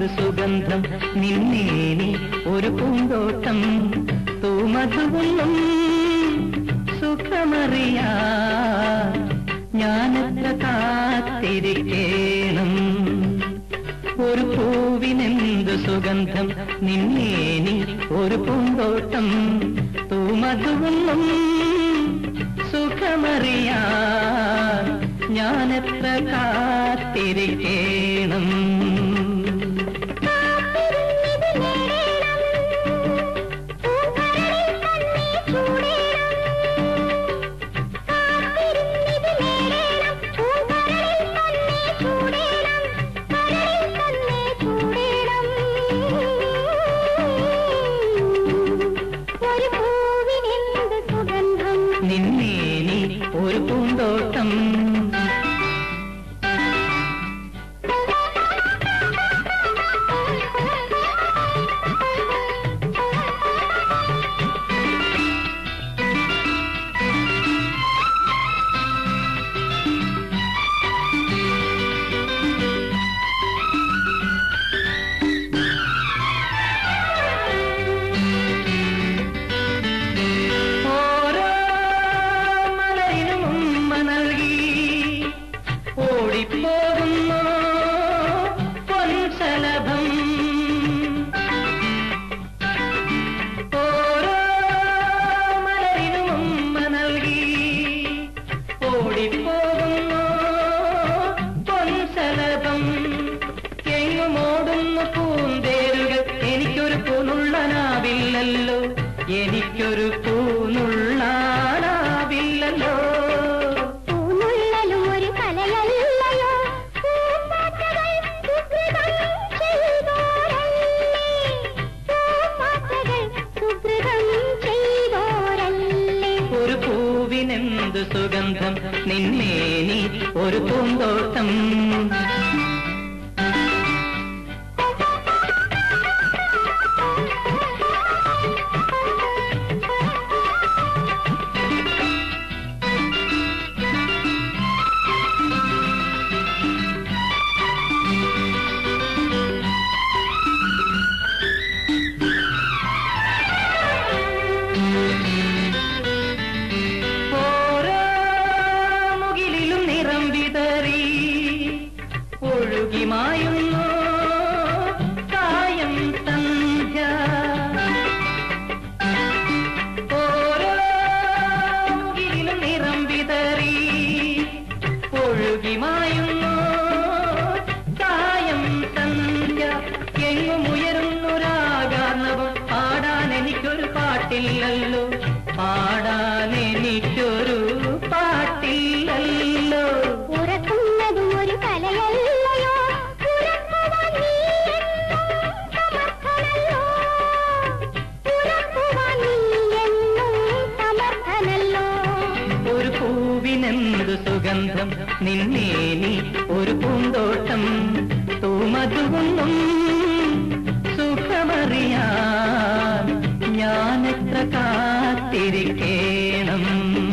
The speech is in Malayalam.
പൂവിനെന്ത് സുഗന്ധം നിന്നേനി ഒരു പൂന്തോട്ടം തൂമധുവും സുഖമറിയാ ഞാനെത്ര കാത്തിരിക്കേണം ഒരു പൂവിനെന്ത് സുഗന്ധം നിന്നേനി ഒരു പൂന്തോട്ടം തൂമധുവും സുഖമറിയാ ഞാനെത്ര കാത്തിരിക്കേണം ഒരു പൂവിനെന്ത് സുഗന്ധം നിന്നേനി ഒരു പൂന്തോട്ടം ഓരോ മലയിലും ഉമ്മ നൽകി ഓടിപ്പോകുന്നു പൊൻശലഭം ഓരോ മലയിലും ഉമ്മ നൽകി ഓടിപ്പോകുന്നു പൊൻശലഭം എങ്ങും ഓടുന്നു പൂന്തേരുകൾ എനിക്കൊരു പൂനുള്ളനാവില്ലല്ലോ എനിക്കൊരു പൂനുള്ളാനാവില്ലല്ലോ പൂനുള്ളലും ഒരു കലയല്ലയോ പൂമ്പാറ്റകൾ സുകൃതം ചെയ്തോരല്ലേ പൂമ്പാറ്റകൾ സുകൃതം ചെയ്തോരല്ലേ ഒരു പൂവിനെന്ത് സുഗന്ധം നിന്നേനി ഒരു പൂന്തോട്ടം ഓരോ മുകിലിലും നിറം വിതറി ഒഴുകി മായുന്നു കായം സന്ധ്യ ഓരോ മുകിലിലും നിറം വിതറി ഒഴുകി മായുന്നു കായം സന്ധ്യ എങ്ങും ഉയരുന്നു രാഗാർണവം പാടാൻ എനിക്കൊരു പാട്ടില്ലല്ലോ പാടാൻ എനിക്കൊരു പാട്ടില്ലല്ലോ ഉറക്കുന്നതും ഒരു കലയല്ലയോ ഉറക്കുവാൻ നീ എന്നും സമർത്ഥനല്ലോ ഉറക്കുവാൻ നീ എന്നും സമർത്ഥനല്ലോ ഒരു പൂവിനെന്ത് സുഗന്ധം നിന്നേനി ഒരു പൂന്തോട്ടം തൂമതുകൊന്നും സുഖമറിയാൻ ഞാനെത്ര കാത്തിരിക്കേണം